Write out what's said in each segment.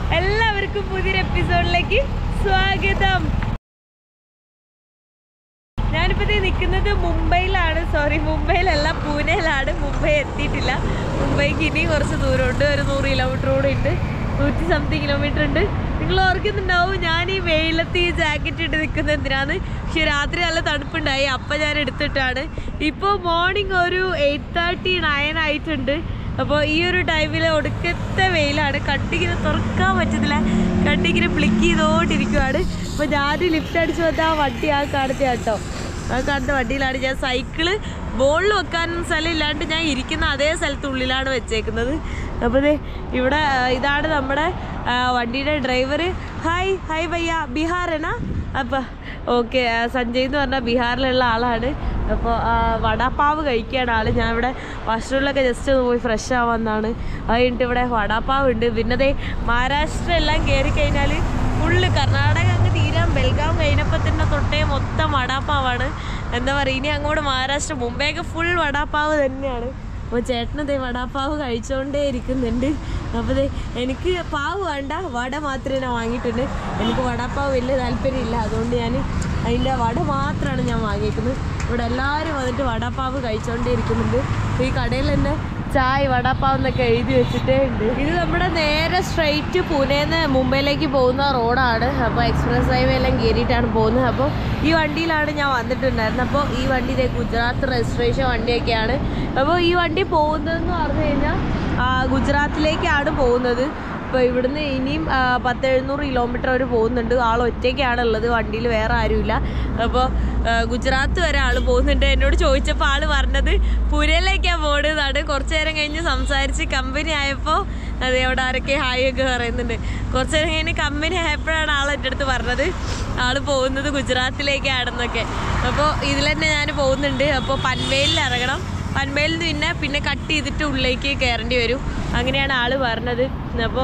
എല്ലാവർക്കും പുതിയൊരു എപ്പിസോഡിലേക്ക് സ്വാഗതം ഞാനിപ്പോ ദേ നിൽക്കുന്നത് മുംബൈയിലാണ് സോറി മുംബൈയിലല്ല പൂനെയിലാണ് മുംബൈ എത്തിയിട്ടില്ല മുംബൈക്ക് ഇനിയും കുറച്ച് ദൂരമുണ്ട് ഒരു നൂറ് കിലോമീറ്റർ കൂടെ ഉണ്ട് നൂറ്റി സംതിങ് കിലോമീറ്റർ ഉണ്ട് നിങ്ങൾ ഓർക്കുന്നുണ്ടാവും ഞാൻ ഈ വെയിലത്ത് ഈ ജാക്കറ്റ് ഇട്ട് നിൽക്കുന്നത് എന്തിനാന്ന് പക്ഷെ രാത്രി നല്ല തണുപ്പുണ്ടായി അപ്പം ഞാൻ എടുത്തിട്ടാണ് ഇപ്പോൾ മോർണിംഗ് ഒരു എയ്റ്റ് തേർട്ടി നയൻ ആയിട്ടുണ്ട് അപ്പോൾ ഈ ഒരു ടൈമിൽ ഒടുക്കത്തെ വെയിലാണ് കട്ടിങ്ങനെ തുറക്കാൻ പറ്റുന്നില്ല കട്ടിങ്ങനെ പ്ലിക്ക് ചെയ്തോണ്ടിരിക്കുവാണ് അപ്പോൾ ഞാൻ ലിഫ്റ്റ് അടിച്ച് വന്ന ആ വണ്ടി ആ കാണുന്ന കേട്ടോ ആ കാണുന്ന വണ്ടിയിലാണ് ഞാൻ സൈക്കിള് ബോളിൽ വെക്കാനും സ്ഥലം ഇല്ലാണ്ട് ഞാൻ ഇരിക്കുന്ന അതേ സ്ഥലത്തുള്ളിലാണ് വെച്ചേക്കുന്നത് അപ്പോൾ ദേ ഇവിടെ ആ, ഇതാണ് നമ്മുടെ ആ, വണ്ടിയുടെ ഡ്രൈവർ ഹായ് ഹായ് ഭയ്യ ബീഹാറേനാ അപ്പോൾ ഓക്കെ സഞ്ജയ് എന്ന് പറഞ്ഞാൽ ബീഹാറിലുള്ള ആളാണ് അപ്പോൾ വടാപ്പാവ് കഴിക്കുകയാണ് ആൾ ഞാൻ ഇവിടെ വാഷ്റൂമിലൊക്കെ ജസ്റ്റ് ഒന്ന് പോയി ഫ്രഷ് ആവാമെന്നാണ് അത് കഴിഞ്ഞിട്ട് ഇവിടെ വടാപ്പാവ് ഉണ്ട് പിന്നെ ദേ മഹാരാഷ്ട്ര എല്ലാം കയറി കഴിഞ്ഞാൽ ഫുള്ള് കർണാടക അങ്ങ് തീരാൻ ബെൽഗാം കഴിഞ്ഞപ്പോൾ തന്നെ തൊട്ടേ മൊത്തം വടാപ്പാവാണ് എന്താ പറയുക ഇനി അങ്ങോട്ട് മഹാരാഷ്ട്ര മുംബൈയൊക്കെ ഫുൾ വടാപ്പാവ് തന്നെയാണ് അപ്പോൾ ചേട്ടന് ദേ വടാപ്പാവ് കഴിച്ചുകൊണ്ടേ ഇരിക്കുന്നുണ്ട് അപ്പോൾ ദേ എനിക്ക് പാവ് വേണ്ട വട മാത്രമേ ഞാൻ വാങ്ങിയിട്ടുണ്ട് എനിക്ക് വടാപ്പാവ് വലിയ താല്പര്യമില്ല അതുകൊണ്ട് ഞാൻ അതിൻ്റെ വട മാത്രമാണ് ഞാൻ വാങ്ങിയിരിക്കുന്നത് ഇവിടെ എല്ലാവരും വന്നിട്ട് വടാപ്പാവ് കഴിച്ചുകൊണ്ടേ ഇരിക്കുന്നുണ്ട് അപ്പോൾ ഈ കടയിൽ തന്നെ ചായ് വടാപ്പാവ് എന്നൊക്കെ എഴുതി വെച്ചിട്ടേ ഉണ്ട് ഇത് നമ്മുടെ നേരെ സ്ട്രെയിറ്റ് പൂനെന്ന് മുംബൈയിലേക്ക് പോകുന്ന റോഡാണ് അപ്പോൾ എക്സ്പ്രസ് ഹൈവേ എല്ലാം കയറിയിട്ടാണ് പോകുന്നത് അപ്പോൾ ഈ വണ്ടിയിലാണ് ഞാൻ വന്നിട്ടുണ്ടായിരുന്നത് അപ്പോൾ ഈ വണ്ടി ഇതേ ഗുജറാത്ത് രജിസ്ട്രേഷൻ വണ്ടിയൊക്കെയാണ് അപ്പോൾ ഈ വണ്ടി പോകുന്നതെന്ന് പറഞ്ഞു കഴിഞ്ഞാൽ ആ, ഗുജറാത്തിലേക്കാണ് പോകുന്നത് അപ്പോൾ ഇവിടുന്ന് ഇനിയും ആ, പത്ത് എഴുന്നൂറ് കിലോമീറ്റർ അവർ പോകുന്നുണ്ട് ആൾ ഒറ്റയ്ക്കാണ് ഉള്ളത് വണ്ടിയിൽ വേറെ ആരുമില്ല അപ്പോൾ ആ, ഗുജറാത്ത് വരെ ആൾ പോകുന്നുണ്ട് എന്നോട് ചോദിച്ചപ്പോൾ ആൾ പറഞ്ഞത് പുരയിലേക്കാണ് പോകുന്നതാണ് കുറച്ച് നേരം കഴിഞ്ഞ് സംസാരിച്ച് കമ്പനി ആയപ്പോൾ അതെ അവിടെ ആരൊക്കെ ഹായ് ഒക്കെ പറയുന്നുണ്ട് കുറച്ച് നേരം കഴിഞ്ഞ് കമ്പനി ആയപ്പോഴാണ് ആൾ എൻ്റെ അടുത്ത് പറഞ്ഞത് ആൾ പോകുന്നത് ഗുജറാത്തിലേക്കാണെന്നൊക്കെ അപ്പോൾ ഇതിൽ തന്നെ ഞാൻ പോകുന്നുണ്ട് അപ്പോൾ പൻവേലിൽ ഇറങ്ങണം പൻമേലിൽ നിന്ന് പിന്നെ പിന്നെ കട്ട് ചെയ്തിട്ട് ഉള്ളിലേക്ക് കയറേണ്ടി വരും അങ്ങനെയാണ് ആള് പറഞ്ഞത് അപ്പോൾ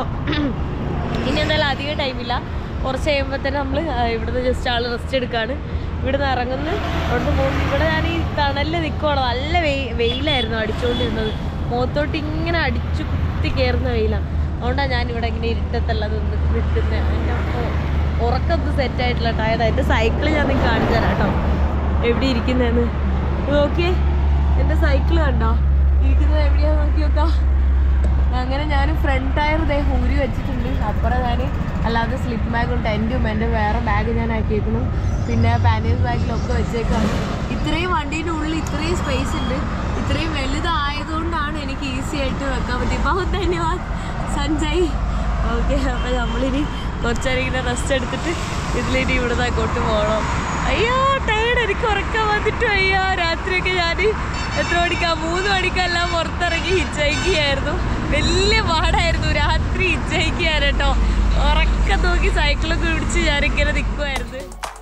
ഇനി എന്തായാലും അധികം ടൈമില്ല കുറച്ച് കഴിയുമ്പോൾ തന്നെ നമ്മൾ ഇവിടുന്ന് ജസ്റ്റ് ആൾ റെസ്റ്റ് എടുക്കുകയാണ് ഇവിടുന്ന് ഇറങ്ങുന്നു അവിടുന്ന് പോകുന്നു ഇവിടെ ഞാൻ ഈ തണലിൽ നിൽക്കുവാണ് നല്ല വെയി വെയിലായിരുന്നു അടിച്ചുകൊണ്ടിരുന്നത് മുഖത്തോട്ട് ഇങ്ങനെ അടിച്ചു കുത്തി കയറുന്ന വെയിലാണ് അതുകൊണ്ടാണ് ഞാൻ ഇവിടെ ഇങ്ങനെ ഇരുട്ടത്തല്ലത് നിൽക്കുന്നത് എൻ്റെ ഉറക്കത്ത് സെറ്റായിട്ടില്ല ടയർഡ് എൻ്റെ സൈക്കിൾ ഞാൻ നിങ്ങൾക്ക് കാണിച്ചു തരാം കേട്ടോ എവിടെ ഇരിക്കുന്നതെന്ന് നോക്കിയേ എൻ്റെ സൈക്കിൾ കണ്ടോ ഇരിക്കുന്നത് എവിടെയാ നോക്കി നോക്കാം അങ്ങനെ ഞാൻ ഫ്രണ്ട് ടയർ ഇതേ ഊരി വെച്ചിട്ടുണ്ട് അപ്പുറം ഞാൻ അല്ലാതെ സ്ലിപ്പ് ബാഗും ടെൻറ്റും എൻ്റെ വേറെ ബാഗ് ഞാൻ ആക്കിയേക്കുന്നു പിന്നെ പാനേഴ്സ് ബാഗിലൊക്കെ വെച്ചേക്കാണ് ഇത്രയും വണ്ടീൻ്റെ ഉള്ളിൽ ഇത്രയും സ്പേസ് ഉണ്ട് ഇത്രയും വലുതായതുകൊണ്ടാണ് എനിക്ക് ഈസി ആയിട്ട് വെക്കാൻ പറ്റിയത് അപ്പോൾ ധന്യവാദ് സഞ്ജയ് ഓക്കെ അപ്പോൾ നമ്മളിനി കുറച്ചേരം ഇങ്ങനെ റെസ്റ്റ് എടുത്തിട്ട് ഇതിലിനി ഇവിടുന്ന് അങ്ങോട്ട് പോകണം അയ്യോ ടയർഡ് എനിക്ക് ഉറക്കം വന്നിട്ട് അയ്യോ രാത്രിയൊക്കെ ഞാൻ എത്ര മണിക്കാ മൂന്ന് മണിക്കെല്ലാം പുറത്തിറങ്ങി ഹിച്ചയക്കുകയായിരുന്നു വലിയ പാടായിരുന്നു രാത്രി ഹിച്ചയക്കാൻ കേട്ടോ ഉറക്കം നോക്കി സൈക്കിളൊക്കെ പിടിച്ച് ഞാനിങ്ങനെ നിൽക്കുമായിരുന്നു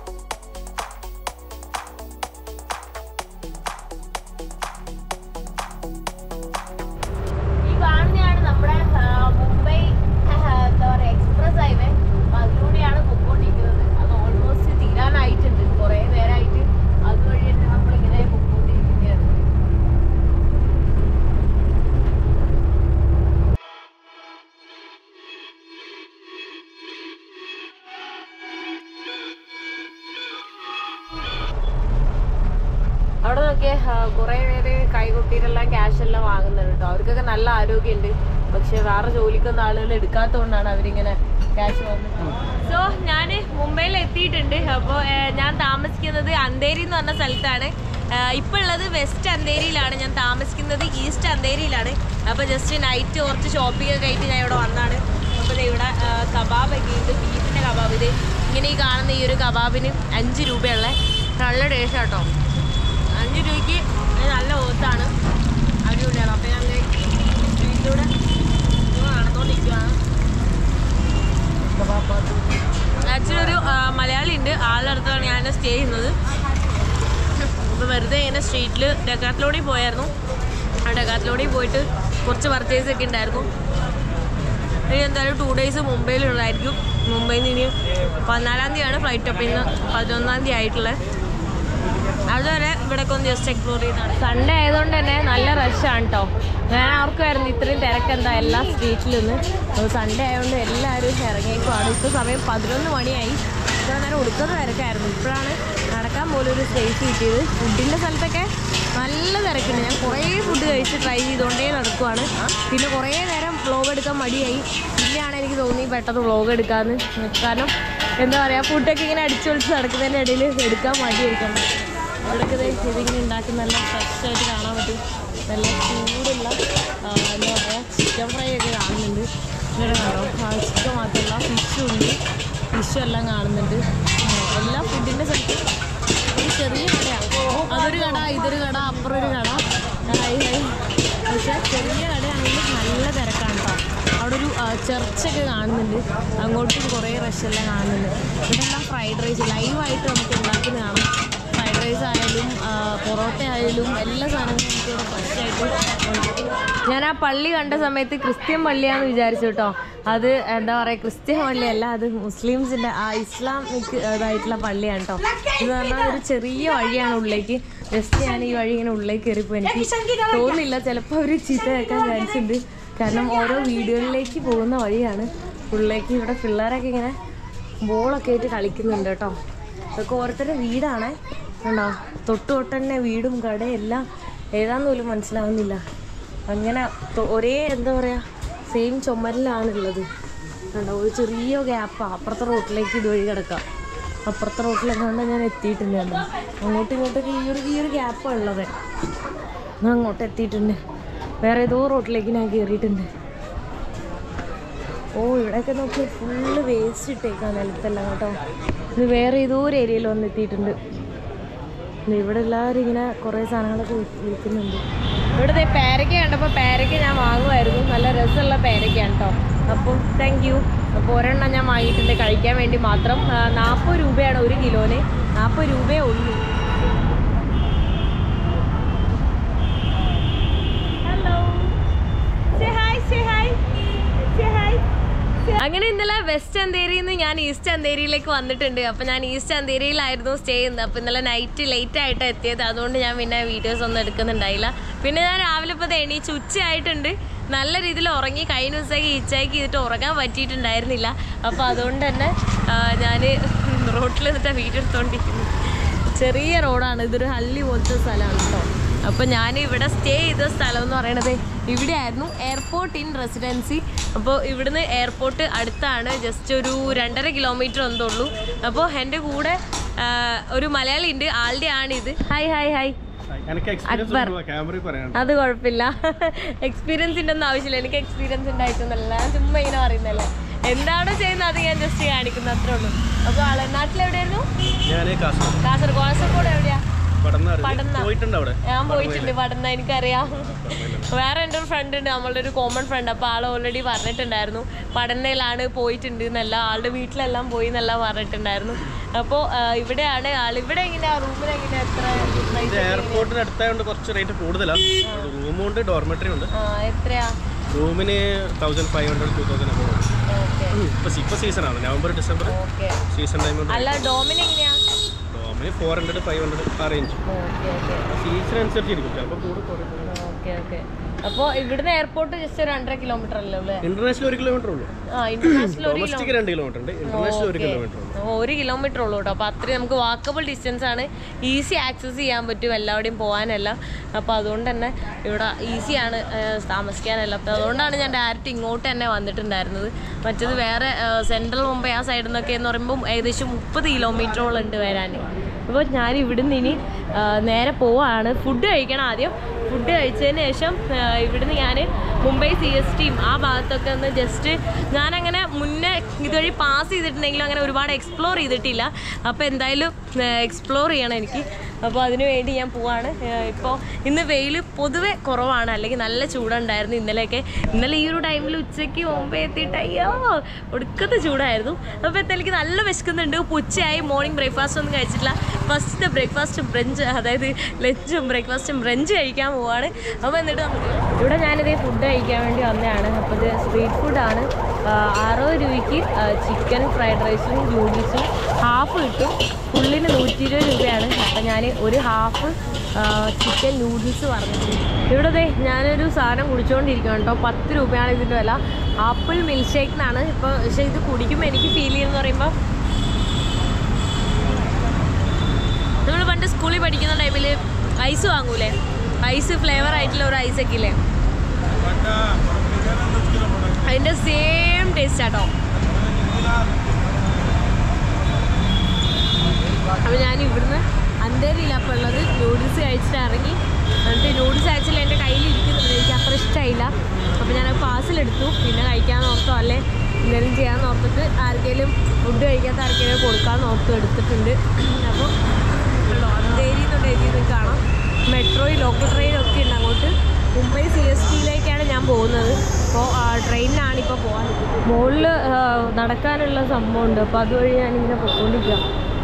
ഈ കാണുന്നതാണ് നമ്മുടെ ആ, മുംബൈ ആ, എന്താ പറയുക എക്സ്പ്രസ് ഹൈവേ അപ്പൊ അതിലൂടെയാണ് പൊക്കോണ്ടിരിക്കുന്നത് അത് ഓൾമോസ്റ്റ് തീരാനായിട്ടുണ്ട് കുറേ നേരമായിട്ട് അതുവഴി തന്നെ നമ്മളിങ്ങനെ പൊക്കോണ്ടിരിക്കുകയാണ് അവിടെ നോക്കിയേ കുറേ പേര് കൈകൊട്ടിയിലെല്ലാം ക്യാഷ് എല്ലാം വാങ്ങുന്നുണ്ട് കേട്ടോ അവർക്കൊക്കെ നല്ല ആരോഗ്യമുണ്ട് പക്ഷെ വേറെ ജോലിക്കൊന്നും ആളുകൾ എടുക്കാത്തതുകൊണ്ടാണ് അവരിങ്ങനെ ക്യാഷ് വാങ്ങുന്നത് സോ ഞാൻ മുംബൈയിൽ എത്തിയിട്ടുണ്ട് അപ്പോൾ ഞാൻ താമസിക്കുന്നത് അന്തേരി എന്ന് പറഞ്ഞ സ്ഥലത്താണ് ഇപ്പോൾ ഉള്ളത് വെസ്റ്റ് അന്തേരിയിലാണ് ഞാൻ താമസിക്കുന്നത് ഈസ്റ്റ് അന്തേരിയിലാണ് അപ്പോൾ ജസ്റ്റ് നൈറ്റ് കുറച്ച് ഷോപ്പിംഗ് ഒക്കെ ആയിട്ട് ഞാൻ ഇവിടെ വന്നാണ് അപ്പോൾ ദേ ഇവിടെ കബാബ് ഒക്കെ ഉണ്ട് ബീഫിൻ്റെ കബാബ് ഇത് ഇങ്ങനെ ഈ കാണുന്ന ഈ ഒരു കബാബിന് അഞ്ച് രൂപയുള്ള നല്ല ടേസ്റ്റ് കേട്ടോ അഞ്ച് രൂപയ്ക്ക് ഇത് നല്ല ഓത്താണ് അടിപൊളിയാണ് അപ്പോൾ ഞങ്ങൾ വീട്ടിലൂടെ നടന്നുകൊണ്ടിരിക്കുകയാണ് ആക്ച്വലി ഒരു ആ, മലയാളി ഉണ്ട് ആളുടെ അടുത്താണ് ഞാൻ സ്റ്റേ ചെയ്യുന്നത് അപ്പോൾ വെറുതെ ഇങ്ങനെ സ്ട്രീറ്റിൽ ഡെക്കാത്ലോണിൽ പോയായിരുന്നു ആ ഡെക്കാത്ലോണിൽ പോയിട്ട് കുറച്ച് പർച്ചേസ് ഒക്കെ ഉണ്ടായിരുന്നു ഇനി എന്തായാലും ടു ഡേയ്സ് മുംബൈയിലുള്ളതായിരിക്കും മുംബൈയിൽ നിന്ന് ഇനി പതിനാലാം തീയതിയാണ് ഫ്ലൈറ്റ് അപ്പോൾ ഇന്ന് പതിനൊന്നാം തീയതി ആയിട്ടുള്ളത് അതുവരെ ഇവിടെ ഒന്ന് ജസ്റ്റ് എക്സ്പ്ലോർ ചെയ്താണ് സൺഡേ ആയതുകൊണ്ട് തന്നെ നല്ല റഷാണ് കേട്ടോ ഞാൻ ആർക്കുമായിരുന്നു ഇത്രയും തിരക്കെന്താ എല്ലാ സ്ട്രീറ്റിലൊന്ന് സൺഡേ ആയതുകൊണ്ട് എല്ലാവരും ഇറങ്ങിയേക്കുവാണ് ഇപ്പോൾ സമയം പതിനൊന്ന് മണിയായി ഇത്ര നേരം ഉടുക്കുന്ന തിരക്കായിരുന്നു ഇപ്പോഴാണ് നടക്കാൻ പോലും ഒരു സ്പേസ് കിട്ടിയത് ഫുഡിൻ്റെ സ്ഥലത്തൊക്കെ നല്ല തിരക്കുണ്ട് ഞാൻ കുറേ ഫുഡ് കഴിച്ച് ട്രൈ ചെയ്തുകൊണ്ടേ നടക്കുവാണ് പിന്നെ കുറേ നേരം വ്ളോഗ് എടുക്കാൻ മടിയായി പിന്നെയാണ് എനിക്ക് തോന്നി പെട്ടെന്ന് വ്ളോഗ് എടുക്കാമെന്ന് കാരണം എന്താ പറയുക ഫുഡൊക്കെ ഇങ്ങനെ അടിച്ചു പൊളിച്ച് നടക്കുന്നതിൻ്റെ ഇടയിൽ എടുക്കാൻ മടിയായിരിക്കണം ഇവിടെയൊക്കെ ദേ ഇതിങ്ങനെ ഉണ്ടാക്കുന്ന നല്ല ഫ്രഷ് ആയിട്ട് കാണാൻ പറ്റും നല്ല ചൂടുള്ള ആ, എന്താ പറയുക ചിക്കൻ ഫ്രൈ ഒക്കെ കാണുന്നുണ്ട് ഇവിടെ കാണാം ചിക്കൻ മാത്രമല്ല ഫിഷും ഉണ്ട് ഫിഷും എല്ലാം കാണുന്നുണ്ട് ആ, എല്ലാ ഫുഡിൻ്റെ സ്ഥലത്ത് ഒരു ചെറിയ കടയാണ് അതൊരു കട ഇതൊരു കട അപ്പുറം ഒരു കട ഹായ് ഹായ് പക്ഷേ ചെറിയ കടയാണെങ്കിൽ നല്ല തിരക്കാണ് കേട്ടോ അവിടെ ഒരു ചർച്ചൊക്കെ കാണുന്നുണ്ട് അങ്ങോട്ടും കുറേ റഷെല്ലാം കാണുന്നുണ്ട് ഇവിടെ എല്ലാം ഫ്രൈഡ് റൈസ് ലൈവായിട്ട് നമുക്ക് ഉണ്ടാക്കുന്ന കാണാം ഫ്രൈഡ് റൈസ് ആയാലും ആ, പൊറോട്ട ആയാലും എല്ലാ സാധനങ്ങളും നമുക്ക് ഇവിടെ ഫ്രഷായിട്ട് ഞാൻ ആ പള്ളി കണ്ട സമയത്ത് ക്രിസ്ത്യൻ പള്ളിയാന്ന് വിചാരിച്ചു കേട്ടോ അത് എന്താ പറയുക ക്രിസ്ത്യൻ പള്ളിയല്ല അത് മുസ്ലിംസിൻ്റെ ആ ഇസ്ലാമിക് ഇതായിട്ടുള്ള പള്ളിയാണ് കേട്ടോ ഇത് പറഞ്ഞാൽ ഒരു ചെറിയ വഴിയാണ് ഉള്ളിലേക്ക് ജസ്റ്റ് ഞാൻ ഈ വഴി ഇങ്ങനെ ഉള്ളിലേക്ക് കയറിപ്പോൾ എനിക്ക് തോന്നുന്നില്ല ചിലപ്പോൾ അവർ ചീത്ത കേൾക്കാൻ ചാൻസ് ഉണ്ട് കാരണം ഓരോ വീടുകളിലേക്ക് പോകുന്ന വഴിയാണ് ഉള്ളിലേക്ക് ഇവിടെ പിള്ളേരൊക്കെ ഇങ്ങനെ ബോളൊക്കെ ആയിട്ട് കളിക്കുന്നുണ്ട് കേട്ടോ ഇതൊക്കെ ഓരോരുത്തരുടെ വീടാണ് കണ്ടോ തൊട്ട് തൊട്ട് തന്നെ വീടും കടയും എല്ലാം ഏതാന്ന് പോലും മനസ്സിലാവുന്നില്ല അങ്ങനെ തൊ- ഒരേ എന്താ പറയുക സെയിം ചുമരിലാണുള്ളത് കണ്ടോ ഒരു ചെറിയ ഗ്യാപ്പാണ് അപ്പുറത്തെ റോട്ടിലേക്ക് ഇതുവഴി കിടക്കാം അപ്പുറത്തെ റോട്ടിലെങ്ങാണ്ട് ഞാൻ എത്തിയിട്ടുണ്ട് കണ്ടോ അങ്ങോട്ടും ഇങ്ങോട്ടൊക്കെ ഈ ഒരു ഈ ഒരു ഗ്യാപ്പാണ് ഉള്ളത് ഞാൻ അങ്ങോട്ട് എത്തിയിട്ടുണ്ട് വേറെ ഏതോ റോട്ടിലേക്ക് ഞാൻ കയറിയിട്ടുണ്ട് ഓ ഇവിടെയൊക്കെ നോക്കി ഫുള്ള് വേസ്റ്റ് ഇട്ടേക്കാണ് നിലത്തെല്ലാം കേട്ടോ ഇത് വേറെ ഏതോ ഒരു ഏരിയയിൽ വന്ന് എത്തിയിട്ടുണ്ട് ദേ ഇവിടെ എല്ലാവരും ഇങ്ങനെ കുറേ സാധനങ്ങളൊക്കെ വിൽ- വിൽക്കുന്നുണ്ട് ഇവിടെ ദേ പേരയ്ക്ക കണ്ടപ്പോൾ പേരയ്ക്ക ഞാൻ വാങ്ങുമായിരുന്നു നല്ല രസമുള്ള പേരയ്ക്കാണ് കേട്ടോ അപ്പോൾ താങ്ക് യു അപ്പോൾ ഒരെണ്ണം ഞാൻ വാങ്ങിയിട്ടുണ്ട് കഴിക്കാൻ വേണ്ടി മാത്രം നാൽപ്പത് രൂപയാണ് ഒരു കിലോന് നാൽപ്പത് രൂപയേ ഉള്ളൂ ഹലോ ഹായ് ഹായ് ഹായ് അങ്ങനെ ഇന്നലെ വെസ്റ്റ് അന്തേരിയിൽ നിന്ന് ഞാൻ ഈസ്റ്റ് അന്തേരിയിലേക്ക് വന്നിട്ടുണ്ട് അപ്പോൾ ഞാൻ ഈസ്റ്റ് അന്തേരിയിലായിരുന്നു സ്റ്റേ ചെയ്യുന്നത് അപ്പോൾ ഇന്നലെ നൈറ്റ് ലേറ്റ് ആയിട്ട് എത്തിയത് അതുകൊണ്ട് ഞാൻ പിന്നെ വീഡിയോസ് ഒന്നും എടുക്കുന്നുണ്ടായില്ല പിന്നെ ഞാൻ രാവിലെ ഇപ്പോൾ എണീച്ച് ഉച്ചയായിട്ടുണ്ട് നല്ല രീതിയിൽ ഉറങ്ങി കഴിഞ്ഞ ദിവസമൊക്കെ ഈച്ചയ്ക്ക് ചെയ്തിട്ട് ഉറങ്ങാൻ പറ്റിയിട്ടുണ്ടായിരുന്നില്ല അപ്പോൾ അതുകൊണ്ട് തന്നെ ഞാൻ റോട്ടിൽ നിന്നിട്ട് വീഡിയോ എടുത്തുകൊണ്ടിരിക്കുന്നു ചെറിയ റോഡാണ് ഇതൊരു ഹള്ളി പോലത്തെ സ്ഥലമാണ് കേട്ടോ അപ്പോൾ ഞാൻ ഇവിടെ സ്റ്റേ ചെയ്ത സ്ഥലം എന്ന് പറയണത് ഇവിടെയായിരുന്നു എയർപോർട്ട് ഇൻ റെസിഡൻസി അപ്പോൾ ഇവിടുന്ന് എയർപോർട്ട് അടുത്താണ് ജസ്റ്റ് ഒരു രണ്ടര കിലോമീറ്റർ എന്തോ ഉള്ളൂ അപ്പോൾ എൻ്റെ കൂടെ ആ, ഒരു മലയാളി ഉണ്ട് ആളുടെ ആണിത് ഹായ് ഹായ് ഹായ് എനിക്ക് എക്സ്പീരിയൻസ് ക്യാമറയിൽ പറയാനുണ്ട് അത് കുഴപ്പമില്ല എക്സ്പീരിയൻസിൻ്റെ ഒന്നും ആവശ്യമില്ല എനിക്ക് എക്സ്പീരിയൻസ് ഉണ്ടായിട്ടൊന്നല്ല ഞാൻ ചുമ്മാ ഇങ്ങനെ പറയുന്നല്ലേ എന്താണോ ചെയ്യുന്നത് അത് ഞാൻ ജസ്റ്റ് കാണിക്കുന്നു അത്രേ ഉള്ളൂ അപ്പോൾ ആളെ നാട്ടിലെവിടെയായിരുന്നു ഞാൻ കാസർഗോഡ് കാസർഗോഡ് കാസർഗോഡ് എവിടെയാ പടന്ന പടന്ന. പോയിട്ടുണ്ട് അവിടെ ഞാൻ പോയിട്ടുണ്ട് പടന്ന എനിക്കറിയാം വേറെ എൻ്റെ ഒരു ഫ്രണ്ട് ഉണ്ട് നമ്മളുടെ ഒരു കോമൺ ഫ്രണ്ട് അപ്പോൾ ആൾ ഓൾറെഡി പറഞ്ഞിട്ടുണ്ടായിരുന്നു പടന്നയിലാണ് പോയിട്ടുണ്ട് എന്നല്ല ആളുടെ വീട്ടിലെല്ലാം പോയി എന്നെല്ലാം പറഞ്ഞിട്ടുണ്ടായിരുന്നു അപ്പോൾ ഇവിടെയാണ് ആൾ ഇവിടെ എങ്ങനെയാ റൂമിൽ എങ്ങനെയാ എത്ര ഇത് price? എയർപോർട്ടിന് അടുത്തായതുകൊണ്ട് കുറച്ച് റേറ്റ് കൂടുതലാണ് റൂമും ഉണ്ട് ഡോർമെറ്ററി ഉണ്ട് ആ, എത്രയാ റൂമിന് thousand five hundred two thousand ഒക്കെ ഓക്കെ ഇപ്പൊ ഇപ്പൊ സീസണാണ് November December okay season time കൊണ്ട് അല്ല ഡോമിന് എങ്ങനെയാ റൂമിന് ഫോർ ഹൺഡ്രഡ് ഫൈവ് ഹൺഡ്രഡ് ആ റേഞ്ച് ഓക്കെ ഓക്കെ സീസൺ അനുസരിച്ചിരിക്കും ചിലപ്പോൾ കൂടെ കുറേ ഓക്കെ ഓക്കെ അപ്പോൾ ഇവിടുന്ന് എയർപോർട്ട് ജസ്റ്റ് ഒരു രണ്ടര കിലോമീറ്റർ അല്ലേ ഉള്ളൂ ഇന്റർനാഷണൽ ഒരു കിലോമീറ്റർ ഉള്ളൂ ആ ഇന്റർനാഷണൽ ഒരു ഡൊമസ്റ്റിക് രണ്ട് കിലോമീറ്റർ ഉണ്ട് ഇന്റർനാഷണൽ ഒരു കിലോമീറ്റർ ഉള്ളൂ ഓ, ഒരു കിലോമീറ്റർ ഉള്ളൂ കേട്ടോ അപ്പോൾ അത്രയും നമുക്ക് വാക്കബിൾ ഡിസ്റ്റൻസ് ആണ് ഈസി ആക്സസ് ചെയ്യാൻ പറ്റും എല്ലാവിടെയും പോകാനെല്ലാം അപ്പോൾ അതുകൊണ്ട് തന്നെ ഇവിടെ ഈസിയാണ് താമസിക്കാനെല്ലാം അപ്പോൾ അതുകൊണ്ടാണ് ഞാൻ ഡയറക്റ്റ് ഇങ്ങോട്ട് തന്നെ വന്നിട്ടുണ്ടായിരുന്നത് മറ്റത് വേറെ സെൻട്രൽ മുംബൈ ആ സൈഡിൽ നിന്നൊക്കെ എന്ന് പറയുമ്പോൾ ഏകദേശം മുപ്പത് കിലോമീറ്ററോളം ഉണ്ട് വരാൻ അപ്പോൾ ഞാൻ ഇവിടുന്ന് ഇനി ആ, നേരെ പോവാണ് ഫുഡ് കഴിക്കണം ആദ്യം ഫുഡ് കഴിച്ചതിന് ശേഷം ആ, ഇവിടുന്ന് ഞാൻ മുംബൈ സി എസ് ടിയും ആ ഭാഗത്തൊക്കെ ഒന്ന് ജസ്റ്റ് ഞാനങ്ങനെ മുന്നേ ഇതുവഴി പാസ് ചെയ്തിട്ടുണ്ടെങ്കിലും അങ്ങനെ ഒരുപാട് എക്സ്പ്ലോർ ചെയ്തിട്ടില്ല അപ്പോൾ എന്തായാലും എക്സ്പ്ലോർ ചെയ്യണം എനിക്ക് അപ്പോൾ അതിനു വേണ്ടി ഞാൻ പോവാണ് ഇപ്പോൾ ഇന്ന് വെയിൽ പൊതുവെ കുറവാണ് അല്ലെങ്കിൽ നല്ല ചൂടുണ്ടായിരുന്നു ഇന്നലെയൊക്കെ ഇന്നലെ ഈ ഒരു ടൈമിൽ ഉച്ചയ്ക്ക് മുമ്പേ എത്തിയിട്ട് അയ്യോ ഒടുക്കത്തെ ചൂടായിരുന്നു അപ്പോൾ എന്തായാലും എനിക്ക് നല്ല വിശക്കുന്നുണ്ട് ഇപ്പോൾ ഉച്ചയായി മോർണിംഗ് ബ്രേക്ക്ഫാസ്റ്റ് ഒന്നും കഴിച്ചിട്ടില്ല ഫസ്റ്റ് ബ്രേക്ക്ഫാസ്റ്റും ബ്രഞ്ച് അതായത് ലഞ്ചും ബ്രേക്ക്ഫാസ്റ്റും ബ്രഞ്ച് കഴിക്കാൻ പോവാണ് അപ്പോൾ എന്നിട്ട് നമുക്ക് ഇവിടെ ഞാനിതേ ഫുഡ് കഴിക്കാൻ വേണ്ടി വന്നതാണ് അപ്പോൾ ഇത് സ്ട്രീറ്റ് ഫുഡാണ് ആ, അറുപത് രൂപയ്ക്ക് ചിക്കൻ ഫ്രൈഡ് റൈസും നൂഡിൽസും ഹാഫ് കിട്ടും ഫുള്ളിന് നൂറ്റി ഇരുപത് രൂപയാണ് അപ്പം ഞാൻ ഒരു ഹാഫ് ചിക്കൻ നൂഡിൽസ് പറഞ്ഞിട്ടുണ്ട് ഇവിടെ ദേ ഞാനൊരു സാധനം കുടിച്ചുകൊണ്ടിരിക്കുകയാണ് കേട്ടോ പത്ത് രൂപയാണ് ഇതിൻ്റെ വില ആപ്പിൾ മിൽക്ക് ഷേക്കിനാണ് ഇപ്പോൾ പക്ഷേ ഇത് കുടിക്കുമ്പോൾ എനിക്ക് ഫീൽ ചെയ്യുന്നത് പറയുമ്പോൾ നമ്മൾ പണ്ട് സ്കൂളിൽ പഠിക്കുന്ന ടൈമിൽ ഐസ് വാങ്ങൂലേ ഐസ് ഫ്ലേവർ ആയിട്ടുള്ള ഒരു ഐസ് ഒക്കെ ഇല്ലേ അതിൻ്റെ സെയിം ടേസ്റ്റ് ആട്ടോ അപ്പോൾ ഞാൻ ഇവിടുന്ന് അന്തേരിയില്ല അപ്പോൾ ഉള്ളത് നൂഡിൽസ് കഴിച്ചിട്ട് ഇറങ്ങി എന്നിട്ട് നൂഡിൽസ് ആക്ച്വലി എൻ്റെ കയ്യിൽ ഇരിക്കുന്നുണ്ട് എനിക്ക് അത്ര ഇഷ്ടമായില്ല അപ്പോൾ ഞാൻ പാഴ്സലെടുത്തു പിന്നെ കഴിക്കാമെന്ന് ഓർത്തോ അല്ലേ എന്തെങ്കിലും ചെയ്യാമെന്ന് ഓർത്തിട്ട് ആർക്കെങ്കിലും ഫുഡ് കഴിക്കാത്ത ആർക്കെങ്കിലും കൊടുക്കാമെന്ന് ഓർത്ത് എടുത്തിട്ടുണ്ട് അപ്പോൾ ഉള്ളൂ അന്തേരി എന്നുള്ള എഴുതി നിങ്ങൾക്ക് കാണാം മെട്രോയും ലോക്കൽ ട്രെയിനും ഒക്കെ ഉണ്ട് അങ്ങോട്ട് മുംബൈ സി എസ് ടിയിലേക്കാണ് ഞാൻ പോകുന്നത് അപ്പോൾ ട്രെയിനിനാണ് ഇപ്പോൾ പോകാൻ മുകളിൽ നടക്കാനുള്ള സംഭവമുണ്ട് അപ്പോൾ അതുവഴി ഞാനിങ്ങനെ പൊയ്ക്കൊണ്ടിരിക്കുക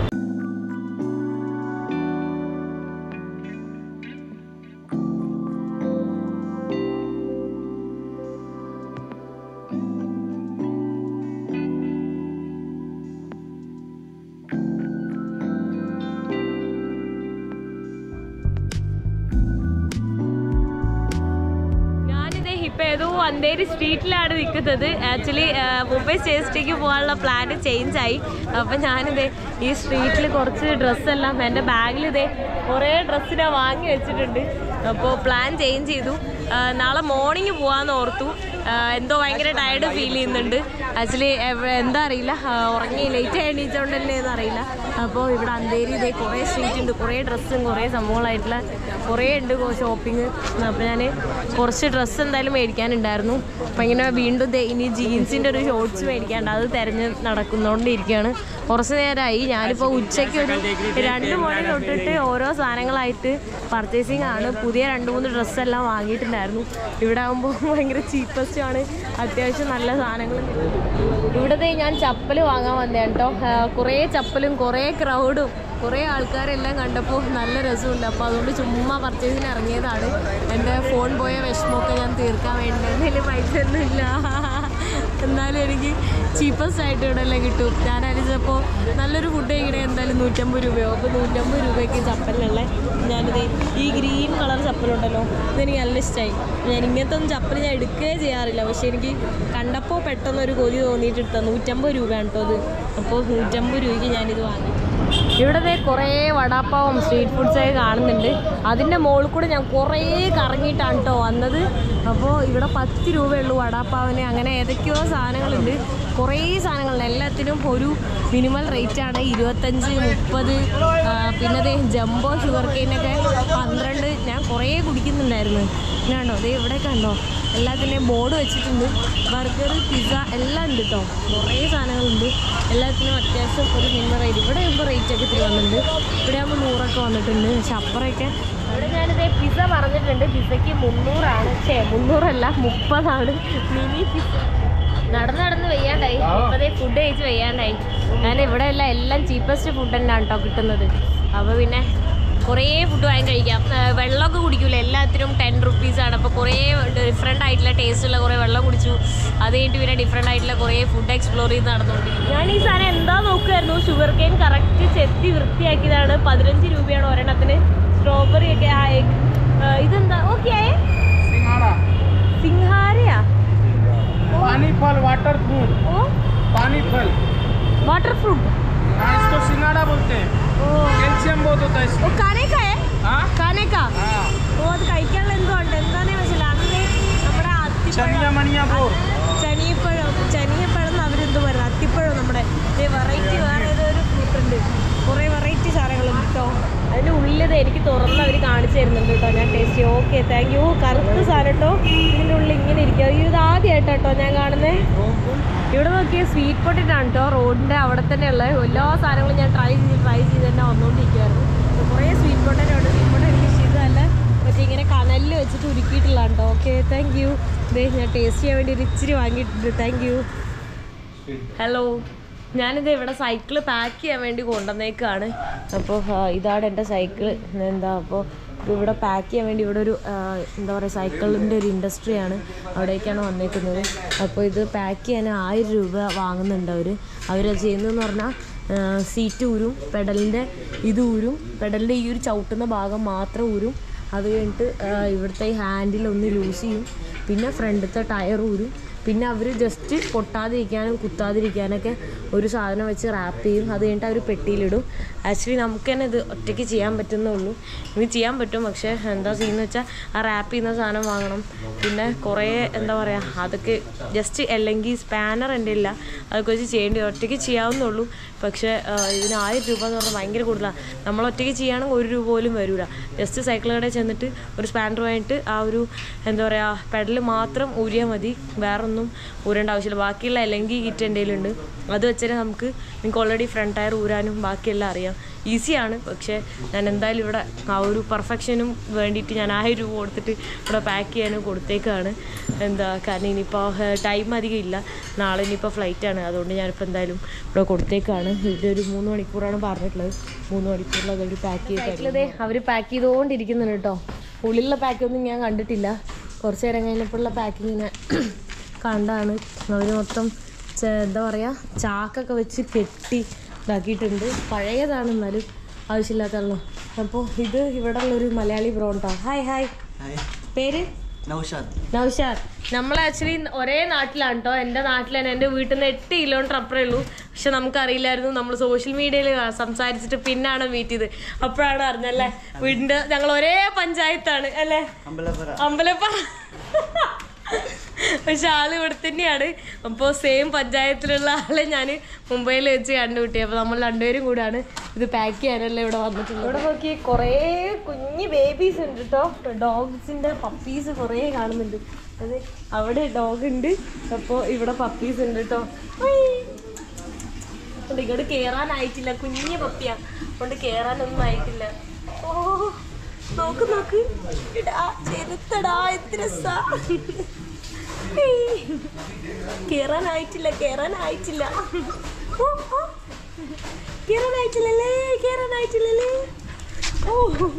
ഞാനിത് ഇപ്പം ഏതോ അന്തേരി സ്ട്രീറ്റിലാണ് നിൽക്കുന്നത് ആക്ച്വലി മുംബൈ സ്റ്റേഷനിലേക്ക് പോകാനുള്ള പ്ലാൻ ചേഞ്ച് ആയി അപ്പം ഞാനിത് ഈ സ്ട്രീറ്റിൽ കുറച്ച് ഡ്രസ്സെല്ലാം എൻ്റെ ബാഗിൽ ഇതേ കുറേ ഡ്രസ്സ് ഞാൻ വാങ്ങി വെച്ചിട്ടുണ്ട് അപ്പോൾ പ്ലാൻ ചേഞ്ച് ചെയ്തു ആ, നാളെ മോർണിംഗ് പോകാമെന്ന് ഓർത്തു ആ, എന്തോ ഭയങ്കര ടയർഡ് ഫീൽ ചെയ്യുന്നുണ്ട് ആക്ച്വലി എന്താ അറിയില്ല ആ, ഉറങ്ങി ലേറ്റ് എണീച്ചോണ്ടല്ലേ എന്ന് അറിയില്ല അപ്പോൾ ഇവിടെ അന്തേരി ഇതേ കുറേ സ്ട്രീറ്റ് ഉണ്ട് കുറേ ഡ്രസ്സും കുറേ സംഭവങ്ങളായിട്ടുള്ള കുറേ ഉണ്ട് ഷോപ്പിംഗ് അപ്പോൾ ഞാൻ കുറച്ച് ഡ്രസ്സ് എന്തായാലും മേടിക്കാനുണ്ടായിരുന്നു അപ്പം ഇങ്ങനെ വീണ്ടും ദേ ഇനി ജീൻസിൻ്റെ ഒരു ഷോർട്സ് മേടിക്കാണ്ട് അത് തിരഞ്ഞ് നടക്കുന്നതുകൊണ്ടിരിക്കുകയാണ് കുറച്ച് നേരമായി ഞാനിപ്പോൾ ഉച്ചയ്ക്ക് ഒരു രണ്ട് മണി തൊട്ടിട്ട് ഓരോ സാധനങ്ങളായിട്ട് പർച്ചേസിങ് ആണ് പുതിയ രണ്ട് മൂന്ന് ഡ്രസ്സെല്ലാം വാങ്ങിയിട്ടുണ്ടായിരുന്നു ഇവിടെ ആകുമ്പോൾ ഭയങ്കര ചീപ്പസ്റ്റ് ആണ് അത്യാവശ്യം നല്ല സാധനങ്ങൾ ഇവിടത്തെ ഞാൻ ചപ്പൽ വാങ്ങാൻ വന്നതാണ് കേട്ടോ കുറേ ചപ്പലും കുറേ ക്രൗഡും കുറേ ആൾക്കാരെല്ലാം കണ്ടപ്പോൾ നല്ല രസമുണ്ട് അപ്പോൾ അതുകൊണ്ട് ചുമ്മാ പർച്ചേസിന് ഇറങ്ങിയതാണ് എൻ്റെ ഫോൺ പോയ വിഷമമൊക്കെ ഞാൻ തീർക്കാൻ വേണ്ടി എന്തെങ്കിലും പൈസ ഒന്നുമില്ല എന്നാലും എനിക്ക് ചീപ്പസ്റ്റ് ആയിട്ട് ഇവിടെ എല്ലാം കിട്ടും ഞാൻ അരിച്ചപ്പോൾ നല്ലൊരു ഫുഡ് കഴിക്കണേ എന്തായാലും നൂറ്റമ്പത് രൂപയോ അപ്പോൾ നൂറ്റമ്പത് രൂപയ്ക്ക് ചപ്പലിനുള്ള ഞാനിത് ഈ ഗ്രീൻ കളർ ചപ്പലുണ്ടല്ലോ ഇതെനിക്ക് നല്ല ഇഷ്ടമായി ഞാൻ ഇങ്ങനത്തെ ഒന്നും ചപ്പൽ ഞാൻ എടുക്കുകയേ ചെയ്യാറില്ല പക്ഷേ എനിക്ക് കണ്ടപ്പോൾ പെട്ടെന്ന് ഒരു കൊതി തോന്നിയിട്ട് എടുത്ത നൂറ്റമ്പത് രൂപയാണ് കേട്ടോ അത് അപ്പോൾ നൂറ്റമ്പത് രൂപയ്ക്ക് ഞാനിത് വാങ്ങി ഇവിടെ ദേ കുറേ വടാപ്പാവും സ്ട്രീറ്റ് ഫുഡ്സ് ഒക്കെ കാണുന്നുണ്ട് അതിൻ്റെ മുകളിൽ കൂടെ ഞാൻ കുറേ കറങ്ങിയിട്ടാണ് കേട്ടോ വന്നത് അപ്പോൾ ഇവിടെ പത്ത് രൂപയുള്ളൂ വടാപ്പാവിന് അങ്ങനെ ഏതൊക്കെയോ സാധനങ്ങളുണ്ട് കുറേ സാധനങ്ങളുണ്ട് എല്ലാത്തിനും ഒരു മിനിമൽ റേറ്റ് ആണ് ഇരുപത്തഞ്ച് മുപ്പത് ആ, പിന്നെ ദേ ജംബോ ഷുഗർ കെയിനൊക്കെ പന്ത്രണ്ട് ഞാൻ കുറേ കുടിക്കുന്നുണ്ടായിരുന്നു എന്നാണോ ദേ ഇവിടെ കണ്ടോ എല്ലാത്തിൻ്റെയും ബോർഡ് വെച്ചിട്ടുണ്ട് ബർഗർ പിസ്സ എല്ലാം ഉണ്ട് കേട്ടോ കുറേ സാധനങ്ങളുണ്ട് എല്ലാത്തിനും അത്യാവശ്യം ഒരു മിനിമം റേറ്റ് ഇവിടെ ആകുമ്പോൾ റേറ്റ് ഒക്കെ ഇത്തിരി വന്നിട്ടുണ്ട് ഇവിടെ ആകുമ്പോൾ നൂറൊക്കെ വന്നിട്ടുണ്ട് പക്ഷെ അപ്പുറമൊക്കെ ഇവിടെ ഞാനിത് പിസ്സ പറഞ്ഞിട്ടുണ്ട് പിസ്സയ്ക്ക് മുന്നൂറാണ് ഛേ മുന്നൂറല്ല മുപ്പതാണ് മിനി പിസ്സ നടന്ന് നടന്ന് വയ്യാണ്ടായി ഇപ്പതേ ഫുഡ് കഴിച്ച് വയ്യാണ്ടായി ഞാൻ ഇവിടെ അല്ല എല്ലാം ചീപ്പസ്റ്റ് ഫുഡ് തന്നെയാണ് കേട്ടോ കിട്ടുന്നത് അപ്പോൾ പിന്നെ കുറേ ഫുഡ് വാങ്ങി കഴിക്കാം ആ, വെള്ളമൊക്കെ കുടിക്കൂല എല്ലാത്തിനും ടെൻ റുപ്പീസാണ് അപ്പോൾ കുറേ ഡിഫറെൻ്റ് ആയിട്ടുള്ള ടേസ്റ്റുള്ള കുറേ വെള്ളം കുടിച്ചു അത് കഴിഞ്ഞിട്ട് പിന്നെ ഡിഫറെൻ്റ് ആയിട്ടുള്ള കുറേ ഫുഡ് എക്സ്പ്ലോർ ചെയ്ത് നടന്നുകൊണ്ടിരിക്കും ഞാൻ ഈ സാധനം എന്താ നോക്കുമായിരുന്നു ഷുഗർ കെയിൻ കറക്റ്റ് ചെത്തി വൃത്തിയാക്കിയതാണ് പതിനഞ്ച് രൂപയാണ് ഒരെണ്ണത്തിന് സ്ട്രോബെറി ഒക്കെ ആ egg. ആ, ഇതെന്താ ഓക്കെ सिंघाड़ा സിംഹാരയാ पानी फल वाटर फ्रूट ഓ पानी फल वाटर फ्रूट हाँ इसको सिंघाड़ा बोलते हैं ഓ कैल्शियम बहुत होता है ഓ इसमें കാനേക്കായേ हाँ കാനേക്കാ हाँ ഓ അത് കഴിക്കാനുള്ള എന്തോ ഉണ്ട് എന്താന്നേ മനസ്സില്ല അന്ന് നമ്മുടെ അത്തിപ്പഴം चनिया मनिया बोर ചനിയപ്പഴം ചനിയപ്പഴം എന്ന് അവരെന്തോ പറയുന്നത് അത്തിപ്പഴം നമ്മുടെ വെറൈറ്റി വേറെ ഏതോ ഒരു ഫ്രൂട്ട് ഉണ്ട് കുറേ വെറൈറ്റി സാധനങ്ങളുണ്ട് കേട്ടോ അതിൻ്റെ ഉള്ളിലത് എനിക്ക് തുറന്ന് അവർ കാണിച്ചു തരുന്നുണ്ട് കേട്ടോ ഞാൻ ടേസ്റ്റ് ചെയ്യും ഓക്കെ താങ്ക് യു കറുത്ത സാധനം കേട്ടോ ഇതിൻ്റെ ഉള്ളിൽ ഇങ്ങനെ ഇരിക്കുക അയ്യോ ഇത് ആദ്യമായിട്ടോ കേട്ടോ ഞാൻ കാണുന്നത് ഇവിടെ നോക്കിയ സ്വീറ്റ് പൊട്ടിട്ടാണ് കേട്ടോ റോഡിൻ്റെ അവിടെ തന്നെയുള്ള എല്ലാ സാധനങ്ങളും ഞാൻ ട്രൈ ചെയ്ത് ട്രൈ ചെയ്ത് തന്നെ വന്നുകൊണ്ടിരിക്കുകയായിരുന്നു അപ്പോൾ കുറേ സ്വീറ്റ് പൊട്ടറ്റോ ഉണ്ട് സ്വീറ്റ് പൊട്ടൻ എനിക്ക് ഇഷ്ടമല്ല മറ്റേ ഇങ്ങനെ കനലിൽ വെച്ചിട്ട് ഉരുക്കിയിട്ടുള്ള കേട്ടോ ഓക്കെ താങ്ക് യു ദേ ഞാൻ ടേസ്റ്റ് ചെയ്യാൻ വേണ്ടി ഒരു ഇച്ചിരി വാങ്ങിയിട്ടുണ്ട് താങ്ക് യു ഹലോ ഞാനിത് ഇവിടെ സൈക്കിള് പാക്ക് ചെയ്യാൻ വേണ്ടി കൊണ്ടുവന്നേക്കാണ് അപ്പോൾ ഇതാണ് എൻ്റെ സൈക്കിള് എന്താ അപ്പോൾ അപ്പോൾ ഇവിടെ പാക്ക് ചെയ്യാൻ വേണ്ടി ഇവിടെ ഒരു ആ, എന്താ പറയുക സൈക്കിളിൻ്റെ ഒരു ഇൻഡസ്ട്രിയാണ് അവിടേക്കാണ് വന്നേക്കുന്നത് അപ്പോൾ ഇത് പാക്ക് ചെയ്യാൻ ആയിരം രൂപ വാങ്ങുന്നുണ്ട് അവർ അവരത് ചെയ്യുന്നതെന്ന് പറഞ്ഞാൽ സീറ്റ് ഊരും പെഡലിൻ്റെ ഇത് ഊരും പെഡലിൻ്റെ ഈ ഒരു ചവിട്ടുന്ന ഭാഗം മാത്രം ഊരും അത് കഴിഞ്ഞിട്ട് ആ, ഇവിടുത്തെ ഈ ഹാൻഡിൽ ഒന്ന് ലൂസ് ചെയ്യും പിന്നെ ഫ്രണ്ടിലത്തെ ടയർ ഊരും പിന്നെ അവർ ജസ്റ്റ് പൊട്ടാതിരിക്കാനും കുത്താതിരിക്കാനൊക്കെ ഒരു സാധനം വെച്ച് റാപ്പ് ചെയ്യും അത് കഴിഞ്ഞിട്ട് അവർ പെട്ടിയിലിടും ആക്ച്വലി നമുക്ക് തന്നെ ഇത് ഒറ്റയ്ക്ക് ചെയ്യാൻ പറ്റുന്നേ ഉള്ളൂ ഇത് ചെയ്യാൻ പറ്റും പക്ഷേ എന്താ ചെയ്യുന്നത് വെച്ചാൽ ആ റാപ്പ് ചെയ്യുന്ന സാധനം വാങ്ങണം പിന്നെ കുറേ എന്താ പറയുക അതൊക്കെ ജസ്റ്റ് അല്ലെങ്കിൽ സ്പാനർ എൻ്റെ ഇല്ല അതൊക്കെ വെച്ച് ചെയ്യേണ്ടി വരും. ഒറ്റയ്ക്ക് ചെയ്യാവുന്നേ ഉള്ളൂ പക്ഷേ ആ, ഇതിന് ആയിരം രൂപ എന്ന് പറഞ്ഞാൽ ഭയങ്കര കൂടുതലാണ് നമ്മൾ ഒറ്റയ്ക്ക് ചെയ്യുകയാണെങ്കിൽ ഒരു രൂപ പോലും വരില്ല ജസ്റ്റ് സൈക്കിൾ കടയിൽ ചെന്നിട്ട് ഒരു സ്പാനർ വാങ്ങിയിട്ട് ആ ഒരു എന്താ പറയുക പെഡൽ മാത്രം ഊരിയാൽ മതി വേറെ ഒന്നും ഊരേണ്ട ആവശ്യമില്ല ബാക്കിയുള്ള അല്ലെങ്കിൽ കിറ്റ് എൻ്റെ കയ്യിലുണ്ട് അത് വെച്ചാൽ നമുക്ക് നിങ്ങൾക്ക് ഓൾറെഡി ഫ്രണ്ട് ടയർ ഊരാനും ബാക്കിയെല്ലാം അറിയാം ഈസിയാണ് പക്ഷേ ഞാൻ എന്തായാലും ഇവിടെ ആ ഒരു പെർഫെക്ഷനും വേണ്ടിയിട്ട് ഞാൻ ആയിരം രൂപ കൊടുത്തിട്ട് ഇവിടെ പാക്ക് ചെയ്യാനും കൊടുത്തേക്കാണ് എന്താ കാരണം ഇനിയിപ്പോൾ ടൈം അധികം ഇല്ല നാളെ ഇനിയിപ്പോൾ ഫ്ലൈറ്റാണ് അതുകൊണ്ട് ഞാനിപ്പോൾ എന്തായാലും ഇവിടെ കൊടുത്തേക്കാണ് ഇതൊരു മൂന്ന് മണിക്കൂറാണ് പറഞ്ഞിട്ടുള്ളത് മൂന്ന് മണിക്കൂറിൽ അവർ പാക്ക് ചെയ്തിട്ടേ അവർ പാക്ക് ചെയ്തുകൊണ്ടിരിക്കുന്നുണ്ട് കേട്ടോ ഉള്ളിലുള്ള പാക്കൊന്നും ഞാൻ കണ്ടിട്ടില്ല കുറച്ച് നേരം കഴിഞ്ഞപ്പോഴുള്ള പാക്കിങ്ങിനെ കണ്ടാണ് അവർ മൊത്തം ചെ- എന്താ പറയുക ചാക്കൊക്കെ വെച്ച് കെട്ടി ഇതാക്കിയിട്ടുണ്ട് പഴയതാണ് എന്നാലും ആവശ്യമില്ലാത്തല്ലോ അപ്പോൾ ഇത് ഇവിടെ ഉള്ളൊരു മലയാളി ബ്രോണ്ടോ ഹായ് ഹായ് പേര് നൗഷാദ് നൗഷാദ് നമ്മൾ ആക്ച്വലി ഒരേ നാട്ടിലാണ് കേട്ടോ എൻ്റെ നാട്ടിൽ തന്നെ എൻ്റെ വീട്ടിൽ നിന്ന് എട്ട് കിലോമീറ്റർ അപ്പുറമേ ഉള്ളൂ പക്ഷെ നമുക്കറിയില്ലായിരുന്നു നമ്മൾ സോഷ്യൽ മീഡിയയിൽ സംസാരിച്ചിട്ട് പിന്നാണ് മീറ്റ് ചെയ്ത് അപ്പോഴാണ് അറിഞ്ഞല്ലേ വീടിൻ്റെ ഞങ്ങൾ ഒരേ പഞ്ചായത്താണ് അല്ലേ അമ്പലപ്പുറ അമ്പലപ്പ പക്ഷെ ആള് ഇവിടെ തന്നെയാണ് അപ്പോൾ സെയിം പഞ്ചായത്തിലുള്ള ആളെ ഞാൻ മുംബൈയിൽ വെച്ച് കണ്ടുപിട്ടി അപ്പോൾ നമ്മൾ രണ്ടുപേരും കൂടാണ് ഇത് പാക്ക് ചെയ്യാനല്ലേ ഇവിടെ വന്നിട്ടുള്ളത് ഇവിടെ നോക്കി കുറേ കുഞ്ഞ് ബേബീസ് ഉണ്ട് കേട്ടോ ഡോഗ്സിൻ്റെ പപ്പീസ് കുറേ കാണുന്നുണ്ട് അത് അവിടെ ഡോഗ് ഉണ്ട് അപ്പോൾ ഇവിടെ പപ്പീസ് ഉണ്ട് കേട്ടോ അതുകൊണ്ട് ഇങ്ങോട്ട് കേറാനായിട്ടില്ല കുഞ്ഞു പപ്പിയാ അതുകൊണ്ട് കേറാനൊന്നും ആയിട്ടില്ല ഓ നോക്ക് നോക്ക് ഇടാ ചെറുത്തടാ എത്ര രസാ ഏയ്. കേറാനായിട്ടില്ല കേറാനായിട്ടില്ല ഓ, ഓ. കേറാനായിട്ടില്ലല്ലേ കേറാനായിട്ടില്ലല്ലേ ഓ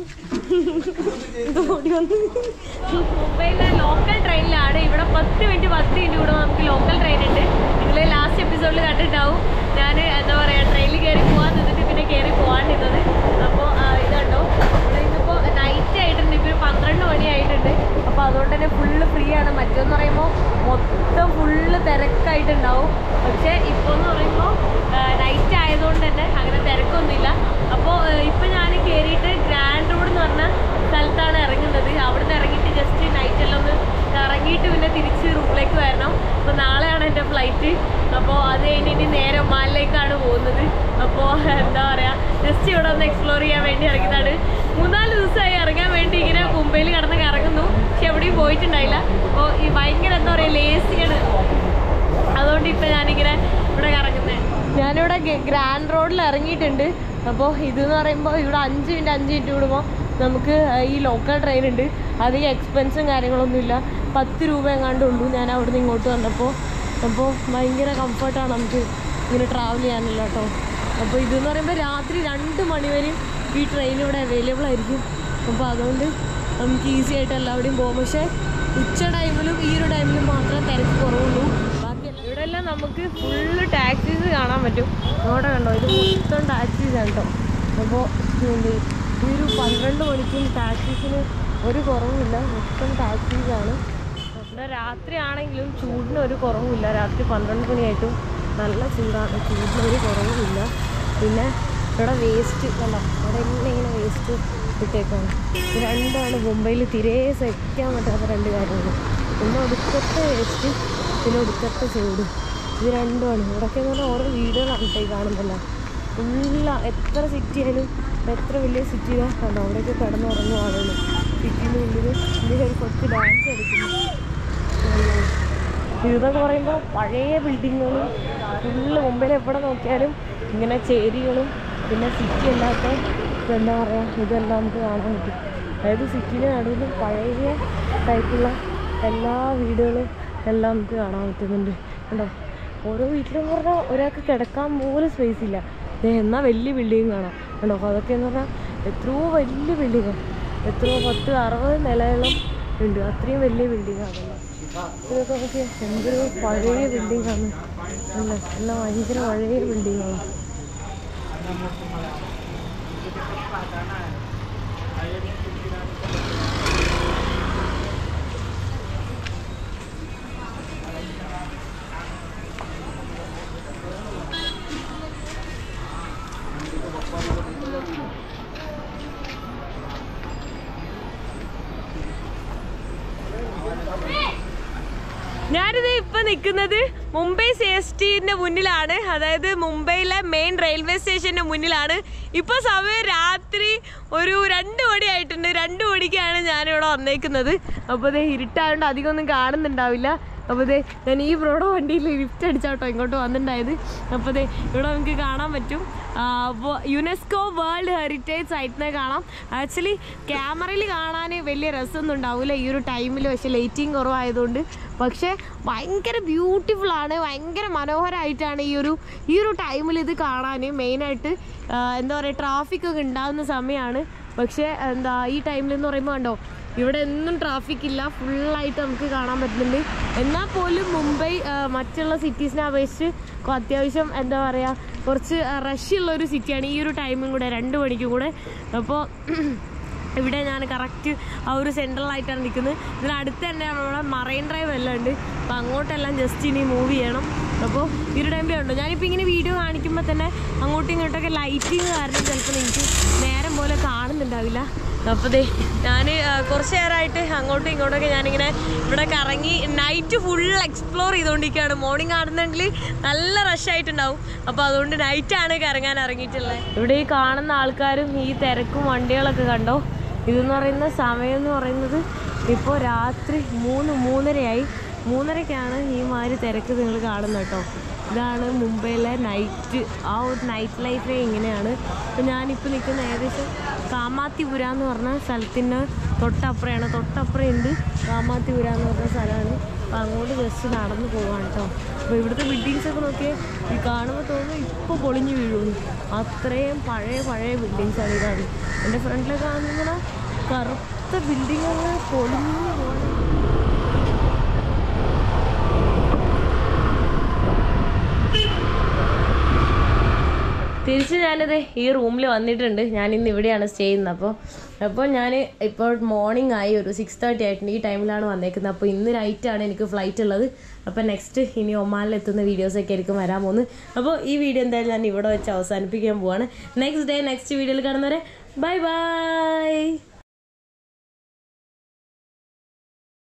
ഇത് ഓടി വന്ന് മുംബൈയിലെ ലോക്കൽ ട്രെയിനിലാണ് ഇവിടെ പത്ത് മിനിറ്റ് പത്ത് മിനിറ്റ് കൂടെ നമുക്ക് ലോക്കൽ ട്രെയിൻ ഉണ്ട് നിങ്ങൾ ലാസ്റ്റ് എപ്പിസോഡിൽ കണ്ടിട്ടുണ്ടാവും ഞാൻ എന്താ പറയുക ട്രെയിനിൽ കയറി പോകാൻ നിന്നിട്ട് പിന്നെ കയറി പോകാണ്ടിരുന്നത് അപ്പോൾ ഇതുണ്ടോ ഇവിടെ ഇന്നിപ്പോൾ നൈറ്റ് ആയിട്ടുണ്ട് ഇപ്പോൾ പന്ത്രണ്ട് മണി ആയിട്ടുണ്ട് അപ്പോൾ അതുകൊണ്ട് തന്നെ ഫുള്ള് ഫ്രീ ആണ് മറ്റേന്ന് പറയുമ്പോൾ മൊത്തം ഫുള്ള് തിരക്കായിട്ടുണ്ടാവും പക്ഷേ ഇപ്പോൾ എന്ന് പറയുമ്പോൾ നൈറ്റ് ആയതുകൊണ്ട് തന്നെ അങ്ങനെ തിരക്കൊന്നുമില്ല അപ്പോൾ ഇപ്പം ഞാൻ കയറിയിട്ട് ഗ്രാൻഡ് റോഡ് എന്ന് പറഞ്ഞ സ്ഥലത്താണ് ഇറങ്ങുന്നത് അവിടുന്ന് ഇറങ്ങിയിട്ട് ജസ്റ്റ് നൈറ്റ് എല്ലാം ഒന്ന് ഇറങ്ങിയിട്ട് പിന്നെ തിരിച്ച് റൂമിലേക്ക് വരണം അപ്പോൾ നാളെയാണ് എൻ്റെ ഫ്ലൈറ്റ് അപ്പോൾ അത് കഴിഞ്ഞ് ഇനി നേരെ ഒമാനിലേക്കാണ് പോകുന്നത് അപ്പോൾ എന്താ പറയുക ജസ്റ്റ് ഇവിടെ ഒന്ന് എക്സ്പ്ലോർ ചെയ്യാൻ വേണ്ടി ഇറങ്ങിയതാണ് മൂന്നാല് ദിവസമായി ഇറങ്ങാൻ വേണ്ടി ഇങ്ങനെ മുംബൈയിൽ കിടന്ന് കറങ്ങുന്നു പക്ഷെ എവിടെയും പോയിട്ടുണ്ടായില്ല അപ്പോൾ ഈ ഭയങ്കര എന്താ പറയുക ലേസിയാണ് അതുകൊണ്ട് ഇപ്പം ഞാനിങ്ങനെ ഇവിടെ കറങ്ങുന്നത് ഞാനിവിടെ ഗ- ഗ്രാൻഡ് റോഡിൽ ഇറങ്ങിയിട്ടുണ്ട് അപ്പോൾ ഇതെന്ന് പറയുമ്പോൾ ഇവിടെ അഞ്ച് മിനിറ്റ് അഞ്ച് മിനിറ്റ് കൂടുമ്പോൾ നമുക്ക് ഈ ലോക്കൽ ട്രെയിൻ ഉണ്ട് അധികം എക്സ്പെൻസും കാര്യങ്ങളൊന്നുമില്ല പത്ത് രൂപ എങ്ങാണ്ട് ഉള്ളൂ ഞാൻ അവിടെ നിന്ന് ഇങ്ങോട്ട് വന്നപ്പോൾ അപ്പോൾ ഭയങ്കര കംഫർട്ടാണ് നമുക്ക് ഇങ്ങനെ ട്രാവൽ ചെയ്യാനല്ലോ കേട്ടോ അപ്പോൾ ഇതെന്ന് പറയുമ്പോൾ രാത്രി രണ്ട് മണി വരെയും ഈ ട്രെയിൻ ഇവിടെ അവൈലബിൾ ആയിരിക്കും അപ്പോൾ അതുകൊണ്ട് നമുക്ക് ഈസി ആയിട്ട് എല്ലാവിടെയും പോകും പക്ഷേ ഉച്ച ടൈമിലും ഈ ഒരു ടൈമിലും മാത്രമേ തിരക്ക് കുറവുള്ളൂ ബാക്കിയെല്ലാം ഇവിടെ എല്ലാം നമുക്ക് ഫുള്ള് ടാക്സീസ് കാണാൻ പറ്റും അവിടെ കണ്ടോ ഇത് മൊത്തം ടാക്സീസ് ആണ് കേട്ടോ അപ്പോൾ എന്ത് ഈ ഒരു പന്ത്രണ്ട് മണിക്കും ടാക്സീസിന് ഒരു കുറവുമില്ല മൊത്തം ടാക്സീസാണ് ഇവിടെ രാത്രി ആണെങ്കിലും ചൂടിന് ഒരു കുറവുമില്ല രാത്രി പന്ത്രണ്ട് മണിയായിട്ടും നല്ല ചൂടാണ് ചൂടിന് ഒരു കുറവുമില്ല പിന്നെ ഇവിടെ വേസ്റ്റ് കണ്ടോ അവിടെ എല്ലാം ഇങ്ങനെ വേസ്റ്റ് ഇട്ടേക്കാണ് ഇത് രണ്ടാണ് മുംബൈയിൽ തീരെ സഹിക്കാൻ പറ്റാത്ത രണ്ട് കാര്യങ്ങൾ ഒന്ന് ഒടുക്കത്തെ വേസ്റ്റ് പിന്നെ ഒടുക്കത്തെ ചൂട് ഇത് രണ്ടുമാണ് ഇവിടെയൊക്കെ എന്ന് പറഞ്ഞാൽ ഓരോ വീടുകളാണ് കേട്ടോ ഈ കാണുന്നില്ല ഫുള്ള എത്ര സിറ്റി ആയാലും എത്ര വലിയ സിറ്റിയിലാണ് കണ്ടോ അവിടെയൊക്കെ കിടന്നുറങ്ങും ആളുകൾ സിറ്റിൻ്റെ ഉള്ളിൽ ഇതിൽ ഒരു കുറച്ച് ഡാൻസ് കളിക്കുന്നു ഇതെന്ന് പറയുമ്പോൾ പഴയ ബിൽഡിങ്ങുകളും ഫുള്ള് മുമ്പിൽ എവിടെ നോക്കിയാലും ഇങ്ങനെ ചേരികളും പിന്നെ സിറ്റി അല്ലാത്ത എന്താ പറയുക ഇതെല്ലാം നമുക്ക് കാണാൻ പറ്റും അതായത് സിറ്റിയുടെ നടുവിലും പഴയ ടൈപ്പുള്ള എല്ലാ വീടുകളും എല്ലാം നമുക്ക് കാണാൻ പറ്റുന്നുണ്ട് കണ്ടോ ഓരോ വീട്ടിലും പറഞ്ഞാൽ ഒരാൾക്ക് കിടക്കാൻ പോലും സ്പേസ് ഇല്ല ദേ എന്നാൽ വലിയ ബിൽഡിങ് കാണാം കണ്ടോ അപ്പോൾ അതൊക്കെ എന്ന് പറഞ്ഞാൽ എത്രയോ വലിയ ബിൽഡിങ്ങാണ് എത്രയോ പത്ത് അറുപത് നിലയോളം ഉണ്ട് അത്രയും വലിയ ബിൽഡിംഗ് ആണല്ലോ ഇതൊക്കെ നോക്കി എന്തൊരു പഴയ ബിൽഡിംഗ് ആണ് അല്ല എല്ലാം ഭയങ്കര പഴയ ബിൽഡിംഗ് ആണ് ഞാനിത് ഇപ്പൊ നിൽക്കുന്നത് മുംബൈ സി എസ് ടിന്റെ മുന്നിലാണ് അതായത് മുംബൈയിലെ മെയിൻ റെയിൽവേ സ്റ്റേഷന്റെ മുന്നിലാണ് ഇപ്പൊ സമയം രാത്രി ഒരു രണ്ട് മണി ആയിട്ടുണ്ട് രണ്ട് മണിക്കാണ് ഞാനിവിടെ വന്നേക്കുന്നത് അപ്പോൾ ഇത് ഇരുട്ടായതുകൊണ്ട് അധികം ഒന്നും കാണുന്നുണ്ടാവില്ല അപ്പോൾ ദേ ഞാൻ ഈ ബ്രോയുടെ വണ്ടിയിൽ ലിഫ്റ്റ് അടിച്ചാട്ടോ ഇങ്ങോട്ട് വന്നിട്ടുണ്ടായത് അപ്പോൾ ദേ ഇവിടെ നമുക്ക് കാണാൻ പറ്റും ആ, വ- യുനെസ്കോ വേൾഡ് ഹെറിറ്റേജ് സൈറ്റിനെ കാണാം ആക്ച്വലി ക്യാമറയിൽ കാണാൻ വലിയ രസമൊന്നും ഉണ്ടാവില്ല ഈ ഒരു ടൈമിൽ പക്ഷേ ലൈറ്റിങ് കുറവായതുകൊണ്ട് പക്ഷേ ഭയങ്കര ബ്യൂട്ടിഫുൾ ആണ് ഭയങ്കര മനോഹരമായിട്ടാണ് ഈ ഒരു ഈ ഒരു ടൈമിൽ ഇത് കാണാൻ മെയിനായിട്ട് എന്താ പറയുക ട്രാഫിക് ഒക്കെ ഉണ്ടാകുന്ന സമയമാണ് പക്ഷേ എന്താ ഈ ടൈമിൽ എന്ന് പറയുമ്പോൾ കണ്ടോ ഇവിടെ ഒന്നും ട്രാഫിക് ഇല്ല ഫുള്ളായിട്ട് നമുക്ക് കാണാൻ പറ്റുന്നുണ്ട് എന്നാൽ പോലും മുംബൈ ആ, മറ്റുള്ള സിറ്റീസിനെ അപേക്ഷിച്ച് കൊ- അത്യാവശ്യം എന്താ പറയുക കുറച്ച് റഷ് ഉള്ള ഒരു സിറ്റിയാണ് ഈ ഒരു ടൈമും കൂടെ രണ്ട് മണിക്കും കൂടെ അപ്പോൾ ഇവിടെ ഞാൻ കറക്റ്റ് ആ ഒരു സെൻട്രലായിട്ടാണ് നിൽക്കുന്നത് ഇതിനടുത്ത് തന്നെ നമ്മുടെ മറൈൻ ഡ്രൈവ് എല്ലാം ഉണ്ട് അപ്പോൾ അങ്ങോട്ടെല്ലാം ജസ്റ്റ് ഇനി മൂവ് ചെയ്യണം അപ്പോൾ ഈ ഒരു ടൈമിൽ ഉണ്ടോ ഞാനിപ്പോൾ ഇങ്ങനെ വീഡിയോ കാണിക്കുമ്പോൾ തന്നെ അങ്ങോട്ടും ഇങ്ങോട്ടൊക്കെ ലൈറ്റിങ് കാരണം ചിലപ്പോൾ എനിക്ക് നേരം പോലെ കാണുന്നുണ്ടാവില്ല അപ്പോൾ ദേ ഞാൻ കുറച്ച് നേരമായിട്ട് അങ്ങോട്ടും ഇങ്ങോട്ടൊക്കെ ഞാനിങ്ങനെ ഇവിടെ കറങ്ങി നൈറ്റ് ഫുൾ എക്സ്പ്ലോർ ചെയ്തുകൊണ്ടിരിക്കുകയാണ് മോർണിംഗ് ആടുന്നെങ്കിൽ നല്ല റഷ് ആയിട്ടുണ്ടാവും അപ്പോൾ അതുകൊണ്ട് നൈറ്റാണ് കറങ്ങാൻ ഇറങ്ങിയിട്ടുള്ളത് ഇവിടെ ഈ കാണുന്ന ആൾക്കാരും ഈ തിരക്കും വണ്ടികളൊക്കെ കണ്ടോ ഇതെന്ന് പറയുന്ന സമയം എന്ന് പറയുന്നത് ഇപ്പോൾ രാത്രി മൂന്ന് മൂന്നരയായി മൂന്നരയ്ക്കാണ് ഈ മാതിരി തിരക്ക് നിങ്ങൾ കാണുന്നത് കേട്ടോ ഇതാണ് മുംബൈയിലെ നൈറ്റ് ആ ഒരു നൈറ്റ് ലൈഫേ ഇങ്ങനെയാണ് ഇപ്പം ഞാനിപ്പോൾ നിൽക്കുന്ന ഏകദേശം കാമാത്തിപുര എന്ന് പറഞ്ഞ സ്ഥലത്തിന് തൊട്ടപ്പുറയാണ് തൊട്ടപ്പുറം ഉണ്ട് കാമാത്തിപുര എന്ന് പറഞ്ഞ സ്ഥലമാണ് അപ്പം അങ്ങോട്ട് ജസ്റ്റ് നടന്ന് പോവാണ് കേട്ടോ അപ്പോൾ ഇവിടുത്തെ ബിൽഡിങ്സ് ഒക്കെ നോക്കിയാൽ ഈ കാണുമ്പോൾ തോന്നുന്നു ഇപ്പോൾ പൊളിഞ്ഞു വീഴുന്നു അത്രയും പഴയ പഴയ ബിൽഡിങ്സാണ് ഇതാണ് എൻ്റെ ഫ്രണ്ടിലൊക്കെ കാണുന്ന കറുത്ത ബിൽഡിങ്ങുകൾ പൊളിഞ്ഞു പോകണം തിരിച്ച് ഞാനിത് ഈ റൂമിൽ വന്നിട്ടുണ്ട് ഞാൻ ഇന്ന് ഇവിടെയാണ് സ്റ്റേ ചെയ്യുന്നത് അപ്പോൾ അപ്പോൾ ഞാൻ ഇപ്പോൾ മോർണിംഗ് ആയി ഒരു സിക്സ് തേർട്ടി ആയിട്ടുണ്ട് ഈ ടൈമിലാണ് വന്നേക്കുന്നത് അപ്പോൾ ഇന്ന് നൈറ്റാണ് എനിക്ക് ഫ്ലൈറ്റ് ഉള്ളത് അപ്പോൾ നെക്സ്റ്റ് ഇനി ഒമാനിൽ എത്തുന്ന വീഡിയോസൊക്കെ ആയിരിക്കും വരാൻ പോകുന്നത് അപ്പോൾ ഈ വീഡിയോ എന്തായാലും ഞാൻ ഇവിടെ വെച്ച് അവസാനിപ്പിക്കാൻ പോവാണ് നെക്സ്റ്റ് ഡേ നെക്സ്റ്റ് വീഡിയോയിൽ കാണുന്നവരെ ബൈ ബൈ